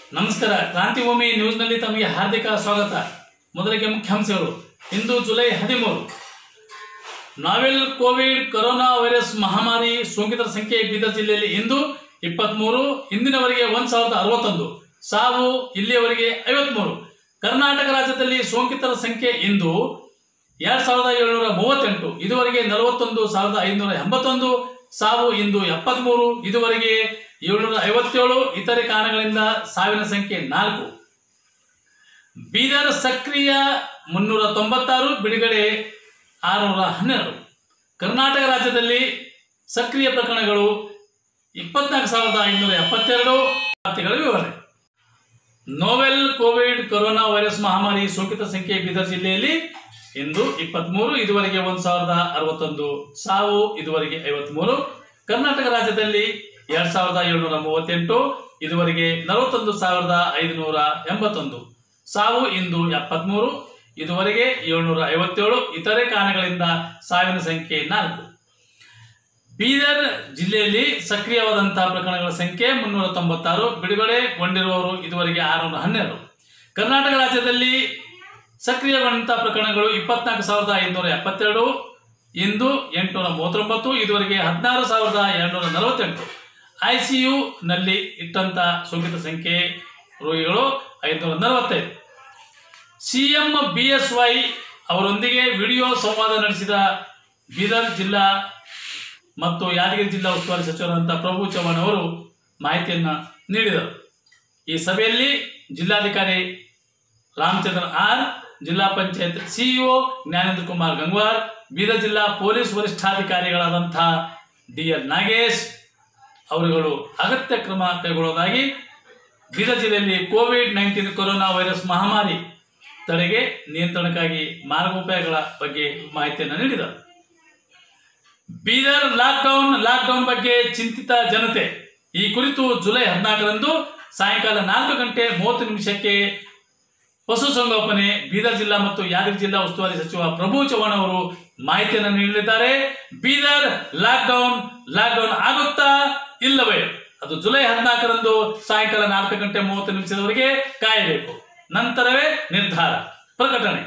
ನಮಸ್ಕಾರ ಕ್ರಾಂತಿಭೂಮಿ ನ್ಯೂಸ್ನಲ್ಲಿ ತಮಗೆ ಹಾರ್ದಿಕ ಸ್ವಾಗತ ಮೊದಲಿಗೆ ಮುಖ್ಯಾಂಶಗಳು ಇಂದು ಜುಲೈ ಹದಿಮೂರು ನಾವೆಲ್ ಕೋವಿಡ್ ಕೊರೋನಾ ವೈರಸ್ ಮಹಾಮಾರಿ ಸೋಂಕಿತರ ಸಂಖ್ಯೆ ಬೀದರ್ ಜಿಲ್ಲೆಯಲ್ಲಿ ಇಂದು ಇಪ್ಪತ್ತ್ಮೂರು ಇಂದಿನವರೆಗೆ ಒಂದು ಸಾವಿರದ ಅರವತ್ತೊಂದು ಸಾವು ಇಲ್ಲಿಯವರೆಗೆ ಐವತ್ಮೂರು ಕರ್ನಾಟಕ ರಾಜ್ಯದಲ್ಲಿ ಸೋಂಕಿತರ ಸಂಖ್ಯೆ ಇಂದು ಎರಡು ಸಾವಿರದ ಏಳುನೂರ ಮೂವತ್ತೆಂಟು ಇದುವರೆಗೆ ನಲವತ್ತೊಂದು ಸಾವಿರದ ಐದುನೂರ ಎಂಬತ್ತೊಂದು ಸಾವು ಇಂದು ಎಪ್ಪತ್ಮೂರು ಇದುವರೆಗೆ ಏಳುನೂರ ಐವತ್ತೇಳು ಇತರೆ ಕಾರಣಗಳಿಂದ ಸಾವಿನ ಸಂಖ್ಯೆ ನಾಲ್ಕು ಬೀದರ್ ಸಕ್ರಿಯ ಮುನ್ನೂರ ತೊಂಬತ್ತಾರು ಬಿಡುಗಡೆ ಆರುನೂರ ಹನ್ನೆರಡು ಕರ್ನಾಟಕ ರಾಜ್ಯದಲ್ಲಿ ಸಕ್ರಿಯ ಪ್ರಕರಣಗಳು ಇಪ್ಪತ್ನಾಲ್ಕು ಸಾವಿರದ ಐನೂರ ಎಪ್ಪತ್ತೆರಡು ವಾರ್ತೆಗಳ ವಿವರಣೆ ನೋವೆಲ್ ಕೋವಿಡ್ ಕೊರೋನಾ ವೈರಸ್ ಮಹಾಮಾರಿ ಸೋಂಕಿತ ಸಂಖ್ಯೆ ಬೀದರ್ ಜಿಲ್ಲೆಯಲ್ಲಿ ಇಂದು ಇಪ್ಪತ್ಮೂರು ಇದುವರೆಗೆ ಒಂದು ಸಾವಿರದ ಅರವತ್ತೊಂದು ಸಾವು ಇದುವರೆಗೆ ಐವತ್ಮೂರು ಕರ್ನಾಟಕ ರಾಜ್ಯದಲ್ಲಿ ಎರಡ್ ಸಾವಿರದ ಏಳುನೂರ ಮೂವತ್ತೆಂಟು ಇದುವರೆಗೆ ನಲವತ್ತೊಂದು ಸಾವಿರದ ಐದುನೂರ ಎಂಬತ್ತೊಂದು ಸಾವು ಇಂದು ಎಪ್ಪತ್ಮೂರು ಇದುವರೆಗೆ ಏಳುನೂರ ಐವತ್ತೇಳು ಇತರೆ ಕಾರಣಗಳಿಂದ ಸಾವಿನ ಸಂಖ್ಯೆ ನಾಲ್ಕು ಬೀದರ್ ಜಿಲ್ಲೆಯಲ್ಲಿ ಸಕ್ರಿಯವಾದಂತಹ ಪ್ರಕರಣಗಳ ಸಂಖ್ಯೆ ಮುನ್ನೂರ ತೊಂಬತ್ತಾರು ಬಿಡುಗಡೆಗೊಂಡಿರುವವರು ಇದುವರೆಗೆ ಆರುನೂರ ಹನ್ನೆರಡು ಕರ್ನಾಟಕ ರಾಜ್ಯದಲ್ಲಿ ಸಕ್ರಿಯಗೊಂಡಂತಹ ಪ್ರಕರಣಗಳು ಇಪ್ಪತ್ನಾಲ್ಕು ಸಾವಿರದ ಐದುನೂರ ಎಪ್ಪತ್ತೆರಡು ಇಂದು ಎಂಟುನೂರ ಮೂವತ್ತೊಂಬತ್ತು ಇದುವರೆಗೆ ಹದಿನಾರು ಸಾವಿರದ ಎರಡುನೂರ ನಲವತ್ತೆಂಟು ಐ ಸಿ ಯುನಲ್ಲಿ ಇಟ್ಟಂತ ಸೋಂಕಿತ ಸಂಖ್ಯೆ ರೋಗಿಗಳು ಐದುನೂರ ನಲವತ್ತೈದು ಸಿಎಂ ಬಿ ಎಸ್ ವೈ ಅವರೊಂದಿಗೆ ವಿಡಿಯೋ ಸಂವಾದ ನಡೆಸಿದ ಬೀದರ್ ಜಿಲ್ಲಾ ಮತ್ತು ಯಾದಗಿರಿ ಜಿಲ್ಲಾ ಉಸ್ತುವಾರಿ ಸಚಿವರಾದಂಥ ಪ್ರಭು ಚವ್ಹಾಣ್ ಅವರು ಮಾಹಿತಿಯನ್ನು ನೀಡಿದರು ಈ ಸಭೆಯಲ್ಲಿ ಜಿಲ್ಲಾಧಿಕಾರಿ ರಾಮಚಂದ್ರನ್ ಆರ್ ಜಿಲ್ಲಾ ಪಂಚಾಯತ್ ಸಿಇಒ ಜ್ಞಾನೇಂದ್ರ ಕುಮಾರ್ ಗಂಗ್ವಾರ್ ಬೀದರ್ ಜಿಲ್ಲಾ ಪೊಲೀಸ್ ವರಿಷ್ಠಾಧಿಕಾರಿಗಳಾದಂಥ ಡಿ ಎಲ್ ನಾಗೇಶ್ ಅವರುಗಳು ಅಗತ್ಯ ಕ್ರಮ ಕೈಗೊಳ್ಳುವುದಾಗಿ ಬೀದರ್ ಜಿಲ್ಲೆಯಲ್ಲಿ ಕೋವಿಡ್ ನೈನ್ಟೀನ್ ಕೊರೋನಾ ವೈರಸ್ ಮಹಾಮಾರಿ ತಡೆಗೆ ನಿಯಂತ್ರಣಕ್ಕಾಗಿ ಮಾರ್ಗೋಪಾಯಗಳ ಬಗ್ಗೆ ಮಾಹಿತಿಯನ್ನು ನೀಡಿದರು ಬೀದರ್ ಲಾಕ್ಡೌನ್ ಲಾಕ್ಡೌನ್ ಬಗ್ಗೆ ಚಿಂತಿತ ಜನತೆ ಈ ಕುರಿತು ಜುಲೈ ಹದಿನಾಲ್ಕರಂದು ಸಾಯಂಕಾಲ ನಾಲ್ಕು ಗಂಟೆ ಮೂವತ್ತು ನಿಮಿಷಕ್ಕೆ ಪಶುಸಂಗೋಪನೆ ಬೀದರ್ ಜಿಲ್ಲಾ ಮತ್ತು ಯಾದಗಿರಿ ಜಿಲ್ಲಾ ಉಸ್ತುವಾರಿ ಸಚಿವ ಪ್ರಭು ಚವ್ಹಾಣ್ ಅವರು ಮಾಹಿತಿಯನ್ನು ನೀಡಲಿದ್ದಾರೆ ಬೀದರ್ ಲಾಕ್ಡೌನ್ ಲಾಕ್ಡೌನ್ ಆಗುತ್ತಾ ಇಲ್ಲವೇ ಅದು ಜುಲೈ ಹದಿನಾಲ್ಕರಂದು ಸಾಯಂಕಾಲ ನಾಲ್ಕು ಗಂಟೆ ಮೂವತ್ತು ನಿಮಿಷದವರೆಗೆ ಕಾಯಬೇಕು ನಂತರವೇ ನಿರ್ಧಾರ ಪ್ರಕಟಣೆ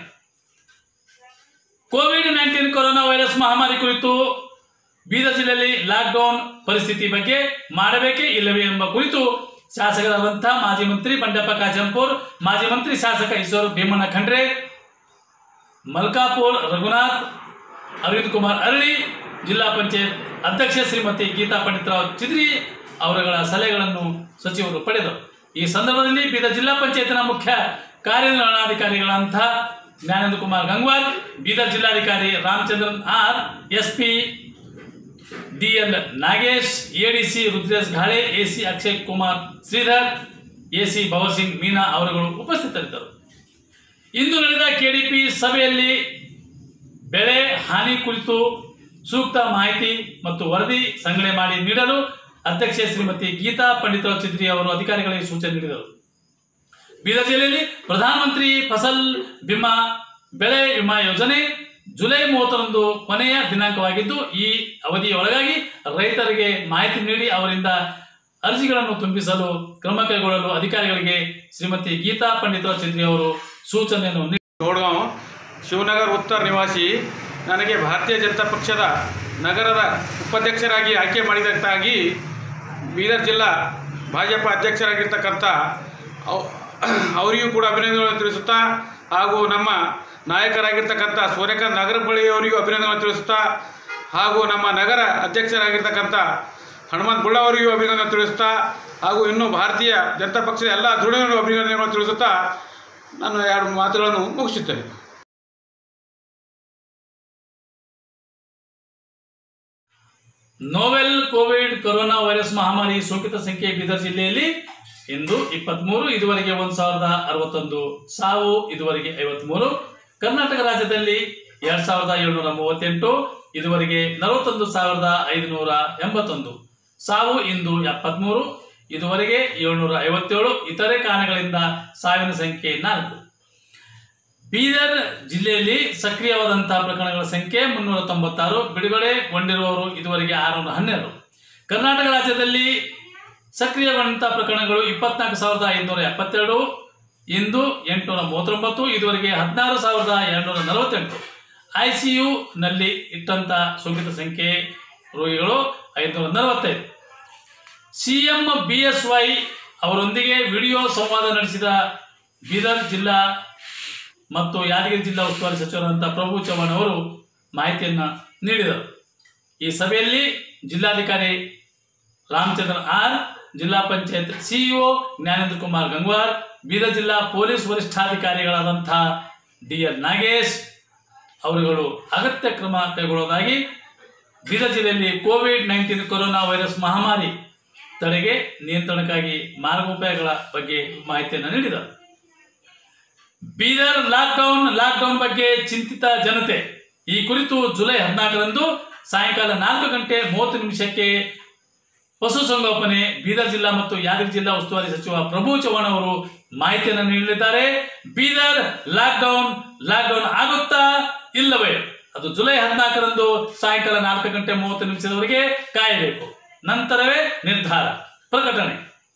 ಕೋವಿಡ್ ನೈನ್ಟೀನ್ ಕೊರೋನಾ ವೈರಸ್ ಮಹಾಮಾರಿ ಕುರಿತು ಬೀದರ್ ಜಿಲ್ಲೆಯಲ್ಲಿ ಲಾಕ್ಡೌನ್ ಪರಿಸ್ಥಿತಿ ಬಗ್ಗೆ ಮಾಡಬೇಕೇ ಇಲ್ಲವೇ ಎಂಬ ಕುರಿತು ಶಾಸಕರಾದಂತಹ ಮಾಜಿ ಮಂತ್ರಿ ಬಂಡೆಪ್ಪ ಕಾಜಂಪುರ್ ಮಾಜಿ ಮಂತ್ರಿ ಶಾಸಕ ಈಶ್ವರ್ ಭೀಮಣ್ಣ ಖಂಡ್ರೆ ಮಲ್ಕಾಪುರ್ ರಘುನಾಥ್ ಅರವಿಂದ್ ಕುಮಾರ್ ಅರಳಿ ಜಿಲ್ಲಾ ಪಂಚಾಯತ್ ಅಧ್ಯಕ್ಷೆ ಶ್ರೀಮತಿ ಗೀತಾ ಪಂಡಿತರಾವ್ ಚಿದ್ರಿ ಅವರುಗಳ ಸಲಹೆಗಳನ್ನು ಸಚಿವರು ಪಡೆದರು ಈ ಸಂದರ್ಭದಲ್ಲಿ ಬೀದರ್ ಜಿಲ್ಲಾ ಪಂಚಾಯತ್ನ ಮುಖ್ಯ ಕಾರ್ಯನಿರ್ವಹಣಾಧಿಕಾರಿಗಳಂತಹ ಜ್ಞಾನೇಂದ್ರ ಕುಮಾರ್ ಗಂಗ್ವಾರ್ ಬೀದರ್ ಜಿಲ್ಲಾಧಿಕಾರಿ Ramachandran R SP DL Nagesh ADC Rudresh Ghale AC Akshay Kumar Shridhar AC Bhavar Singh Meena ಅವರುಗಳು ಉಪಸ್ಥಿತರಿದ್ದರು ಇಂದು ನಡೆದ ಕೆಡಿಪಿ ಸಭೆಯಲ್ಲಿ ಬೆಳೆ ಹಾನಿ ಕುರಿತು ಸೂಕ್ತ ಮಾಹಿತಿ ಮತ್ತು ವರದಿ ಸಂಗ್ರಹಣೆ ಮಾಡಿ ನೀಡಲು ಅಧ್ಯಕ್ಷೆ ಶ್ರೀಮತಿ ಗೀತಾ ಪಂಡಿತರಾವ್ ಚಿದ್ರಿ ಅವರು ಅಧಿಕಾರಿಗಳಿಗೆ ಸೂಚನೆ ನೀಡಿದರು ಬೀದರ್ ಜಿಲ್ಲೆಯಲ್ಲಿ ಪ್ರಧಾನಮಂತ್ರಿ ಫಸಲ್ ಬಿಮಾ ಬೆಳೆ ವಿಮಾ ಯೋಜನೆ ಜುಲೈ ಮೂವತ್ತರಂದು ಕೊನೆಯ ದಿನಾಂಕವಾಗಿದ್ದು ಈ ಅವಧಿಯೊಳಗಾಗಿ ರೈತರಿಗೆ ಮಾಹಿತಿ ನೀಡಿ ಅವರಿಂದ ಅರ್ಜಿಗಳನ್ನು ತುಂಬಿಸಲು ಕ್ರಮ ಕೈಗೊಳ್ಳಲು ಅಧಿಕಾರಿಗಳಿಗೆ ಶ್ರೀಮತಿ ಗೀತಾ ಪಂಡಿತರಾವ್ ಚಂದ್ರಿ ಅವರು ಸೂಚನೆಯನ್ನು ನೀಡಿ ದೋಡ್ಗಾಂವ್ ಶಿವನಗರ್ ಉತ್ತರ ನಿವಾಸಿ ನನಗೆ ಭಾರತೀಯ ಜನತಾ ಪಕ್ಷದ ನಗರದ ಉಪಾಧ್ಯಕ್ಷರಾಗಿ ಆಯ್ಕೆ ಮಾಡಿದ್ದಕ್ಕಾಗಿ ಬೀದರ್ ಜಿಲ್ಲಾ ಭಾಜಪ ಅಧ್ಯಕ್ಷರಾಗಿರ್ತಕ್ಕಂಥ ಅವ್- ಅವರಿಗೂ ಕೂಡ ಅಭಿನಂದನೆಗಳನ್ನು ತಿಳಿಸುತ್ತಾ ಹಾಗೂ ನಮ್ಮ ನಾಯಕರಾಗಿರ್ತಕ್ಕಂಥ ಸೂರ್ಯಕಾಂತ್ ನಾಗರಬಳ್ಳಿ ಅವರಿಗೂ ಅಭಿನಂದನೆಗಳನ್ನು ತಿಳಿಸುತ್ತಾ ಹಾಗೂ ನಮ್ಮ ನಗರ ಅಧ್ಯಕ್ಷರಾಗಿರ್ತಕ್ಕಂಥ ಹನುಮಂತ್ ಬುಳ್ಳ ಅವರಿಗೂ ಅಭಿನಂದನೆ ತಿಳಿಸುತ್ತಾ ಹಾಗೂ ಇನ್ನು ಭಾರತೀಯ ಜನತಾ ಪಕ್ಷದ ಎಲ್ಲ ಧುರೀಣರು ಅಭಿನಂದನೆಗಳನ್ನು ತಿಳಿಸುತ್ತಾ ನಾನು ಎರಡು ಮಾತುಗಳನ್ನು ಮುಗಿಸುತ್ತೇನೆ ನೋವೆಲ್ ಕೋವಿಡ್ ಕೊರೋನಾ ವೈರಸ್ ಮಹಾಮಾರಿ ಸೋಂಕಿತ ಸಂಖ್ಯೆ ಬೀದರ್ ಜಿಲ್ಲೆಯಲ್ಲಿ ಇಂದು ಇಪ್ಪತ್ಮೂರು ಇದುವರೆಗೆ ಒಂದು ಸಾವಿರದ ಅರವತ್ತೊಂದು ಸಾವು ಇದುವರೆಗೆ ಐವತ್ಮೂರು ಕರ್ನಾಟಕ ರಾಜ್ಯದಲ್ಲಿ ಎರಡ್ ಸಾವಿರದ ಏಳುನೂರ ಮೂವತ್ತೆಂಟು ಇದುವರೆಗೆ ನಲವತ್ತೊಂದು ಸಾವಿರದ ಐದುನೂರ ಎಂಬತ್ತೊಂದು ಸಾವು ಇಂದು ಎಪ್ಪತ್ಮೂರು ಇದುವರೆಗೆ ಏಳುನೂರ ಐವತ್ತೇಳು ಇತರೆ ಕಾರಣಗಳಿಂದ ಸಾವಿನ ಸಂಖ್ಯೆ ನಾಲ್ಕು ಬೀದರ್ ಜಿಲ್ಲೆಯಲ್ಲಿ ಸಕ್ರಿಯವಾದಂತಹ ಪ್ರಕರಣಗಳ ಸಂಖ್ಯೆ ಮುನ್ನೂರ ತೊಂಬತ್ತಾರು ಬಿಡುಗಡೆಗೊಂಡಿರುವವರು ಇದುವರೆಗೆ ಆರುನೂರ ಹನ್ನೆರಡು ಕರ್ನಾಟಕ ರಾಜ್ಯದಲ್ಲಿ ಸಕ್ರಿಯಗೊಂಡಂಥ ಪ್ರಕರಣಗಳು ಇಪ್ಪತ್ನಾಲ್ಕು ಸಾವಿರದ ಐದುನೂರ ಎಪ್ಪತ್ತೆರಡು ಇಂದು ಎಂಟುನೂರ ಮೂವತ್ತೊಂಬತ್ತು ಇದುವರೆಗೆ ಹದಿನಾರು ಸಾವಿರದ ಎರಡುನೂರ ನಲವತ್ತೆಂಟು ಐ ಸಿ ಯುನಲ್ಲಿ ಇಟ್ಟಂಥ ಸೋಂಕಿತ ಸಂಖ್ಯೆ ರೋಗಿಗಳು ಐದುನೂರ ನಲವತ್ತೈದು C M B S Y ಅವರೊಂದಿಗೆ ವಿಡಿಯೋ ಸಂವಾದ ನಡೆಸಿದ ಬೀದರ್ ಜಿಲ್ಲಾ ಮತ್ತು ಯಾದಗಿರಿ ಜಿಲ್ಲಾ ಉಸ್ತುವಾರಿ ಸಚಿವರಾದಂಥ ಪ್ರಭು ಚವ್ಹಾಣ್ ಅವರು ಮಾಹಿತಿಯನ್ನು ನೀಡಿದರು ಈ ಸಭೆಯಲ್ಲಿ ಜಿಲ್ಲಾಧಿಕಾರಿ ರಾಮಚಂದ್ರನ್ ಆರ್ ಜಿಲ್ಲಾ ಪಂಚಾಯತ್ ಸಿಇಒ ಜ್ಞಾನೇಂದ್ರ ಕುಮಾರ್ ಗಂಗ್ವಾರ್ ಬೀದರ್ ಜಿಲ್ಲಾ ಪೊಲೀಸ್ ವರಿಷ್ಠಾಧಿಕಾರಿಗಳಾದಂಥ ಡಿ ಎಲ್ ನಾಗೇಶ್ ಅವರುಗಳು ಅಗತ್ಯ ಕ್ರಮ ಕೈಗೊಳ್ಳುವುದಾಗಿ ಬೀದರ್ ಜಿಲ್ಲೆಯಲ್ಲಿ ಕೋವಿಡ್ ನೈನ್ಟೀನ್ ಕೊರೋನಾ ವೈರಸ್ ಮಹಾಮಾರಿ ತಡೆಗೆ ನಿಯಂತ್ರಣಕ್ಕಾಗಿ ಮಾರ್ಗೋಪಾಯಗಳ ಬಗ್ಗೆ ಮಾಹಿತಿಯನ್ನು ನೀಡಿದರು ಬೀದರ್ ಲಾಕ್ಡೌನ್ ಲಾಕ್ಡೌನ್ ಬಗ್ಗೆ ಚಿಂತಿತ ಜನತೆ ಈ ಕುರಿತು ಜುಲೈ ಹದಿನಾಲ್ಕರಂದು ಸಾಯಂಕಾಲ ನಾಲ್ಕು ಗಂಟೆ ಮೂವತ್ತು ನಿಮಿಷಕ್ಕೆ ಪಶುಸಂಗೋಪನೆ ಬೀದರ್ ಜಿಲ್ಲಾ ಮತ್ತು ಯಾದಗಿರಿ ಜಿಲ್ಲಾ ಉಸ್ತುವಾರಿ ಸಚಿವ ಪ್ರಭು ಚವ್ಹಾಣ್ ಅವರು ಮಾಹಿತಿಯನ್ನು ನೀಡಲಿದ್ದಾರೆ ಬೀದರ್ ಲಾಕ್ಡೌನ್ ಲಾಕ್ಡೌನ್ ಆಗುತ್ತಾ ಇಲ್ಲವೇ ಅದು ಜುಲೈ ಹದಿನಾಲ್ಕರಂದು ಸಾಯಂಕಾಲ ನಾಲ್ಕು ಗಂಟೆ ಮೂವತ್ತು ನಿಮಿಷದವರೆಗೆ ಕಾಯಬೇಕು ನಂತರವೇ ನಿರ್ಧಾರ ಪ್ರಕಟಣೆ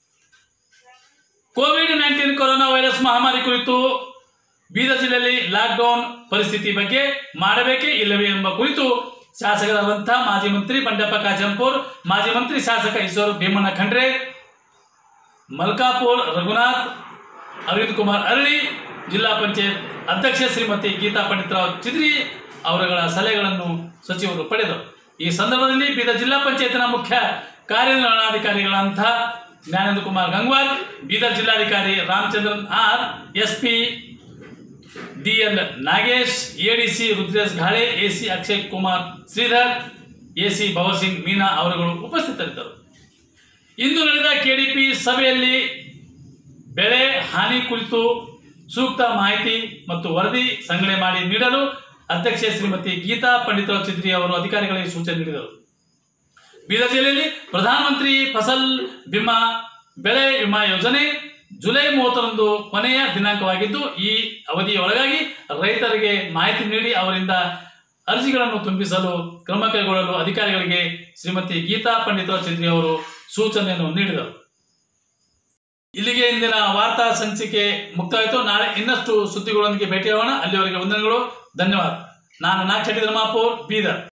ಕೋವಿಡ್ ನೈನ್ಟೀನ್ ಕೊರೋನಾ ವೈರಸ್ ಮಹಾಮಾರಿ ಕುರಿತು ಬೀದರ್ ಜಿಲ್ಲೆಯಲ್ಲಿ ಲಾಕ್ಡೌನ್ ಪರಿಸ್ಥಿತಿ ಬಗ್ಗೆ ಮಾಡಬೇಕೇ ಇಲ್ಲವೇ ಎಂಬ ಕುರಿತು ಶಾಸಕರಾದಂತಹ ಮಾಜಿ ಮಂತ್ರಿ ಬಂಡೆಪ್ಪ ಕಾಜಂಪುರ್ ಮಾಜಿ ಮಂತ್ರಿ ಶಾಸಕ ಈಶ್ವರ್ ಭೀಮಣ್ಣ ಖಂಡ್ರೆ ಮಲ್ಕಾಪುರ್ ರಘುನಾಥ್ ಅರವಿಂದ್ ಕುಮಾರ್ ಅರಳಿ ಜಿಲ್ಲಾ ಪಂಚಾಯತ್ ಅಧ್ಯಕ್ಷೆ ಶ್ರೀಮತಿ ಗೀತಾ ಪಂಡಿತರಾವ್ ಚಿದ್ರಿ ಅವರುಗಳ ಸಲಹೆಗಳನ್ನು ಸಚಿವರು ಪಡೆದರು ಈ ಸಂದರ್ಭದಲ್ಲಿ ಬೀದರ್ ಜಿಲ್ಲಾ ಪಂಚಾಯತ್ನ ಮುಖ್ಯ ಕಾರ್ಯನಿರ್ವಹಣಾಧಿಕಾರಿಗಳಂತಹ ಜ್ಞಾನೇಂದ್ರ ಕುಮಾರ್ ಗಂಗ್ವಾರ್ ಬೀದರ್ ಜಿಲ್ಲಾಧಿಕಾರಿ Ramachandran R S P DL Nagesh ADC Rudresh Ghale AC Akshay Kumar Shridhar AC Bhavar Singh Meena ಅವರುಗಳು ಉಪಸ್ಥಿತರಿದ್ದರು ಇಂದು ನಡೆದ ಕೆಡಿಪಿ ಸಭೆಯಲ್ಲಿ ಬೆಳೆ ಹಾನಿ ಕುರಿತು ಸೂಕ್ತ ಮಾಹಿತಿ ಮತ್ತು ವರದಿ ಸಂಗ್ರಹಣೆ ಮಾಡಿ ನೀಡಲು ಅಧ್ಯಕ್ಷೆ ಶ್ರೀಮತಿ ಗೀತಾ ಪಂಡಿತರಾವ್ ಚಿದ್ರಿ ಅವರು ಅಧಿಕಾರಿಗಳಿಗೆ ಸೂಚನೆ ನೀಡಿದರು ಬೀದರ್ ಜಿಲ್ಲೆಯಲ್ಲಿ ಪ್ರಧಾನಮಂತ್ರಿ ಫಸಲ್ ಬಿಮಾ ಬೆಳೆ ವಿಮಾ ಯೋಜನೆ ಜುಲೈ ಮೂವತ್ತರಂದು ಕೊನೆಯ ದಿನಾಂಕವಾಗಿದ್ದು ಈ ಅವಧಿಯೊಳಗಾಗಿ ರೈತರಿಗೆ ಮಾಹಿತಿ ನೀಡಿ ಅವರಿಂದ ಅರ್ಜಿಗಳನ್ನು ತುಂಬಿಸಲು ಕ್ರಮ ಕೈಗೊಳ್ಳಲು ಅಧಿಕಾರಿಗಳಿಗೆ ಶ್ರೀಮತಿ ಗೀತಾ ಪಂಡಿತರಾವ್ ಚಂದ್ರಿ ಅವರು ಸೂಚನೆಯನ್ನು ನೀಡಿದರು ಇಲ್ಲಿಗೆ ಇಂದಿನ ವಾರ್ತಾ ಸಂಚಿಕೆ ಮುಕ್ತಾಯಿತು ನಾಳೆ ಇನ್ನಷ್ಟು ಸುದ್ದಿಗಳೊಂದಿಗೆ ಭೇಟಿಯಾಗೋಣ ಅಲ್ಲಿವರೆಗೆ ವಂದನೆಗಳು ಧನ್ಯವಾದ ನಾನು ನಾಗಚಟಿ ಧರ್ಮಾಪುರ್ ಬೀದರ್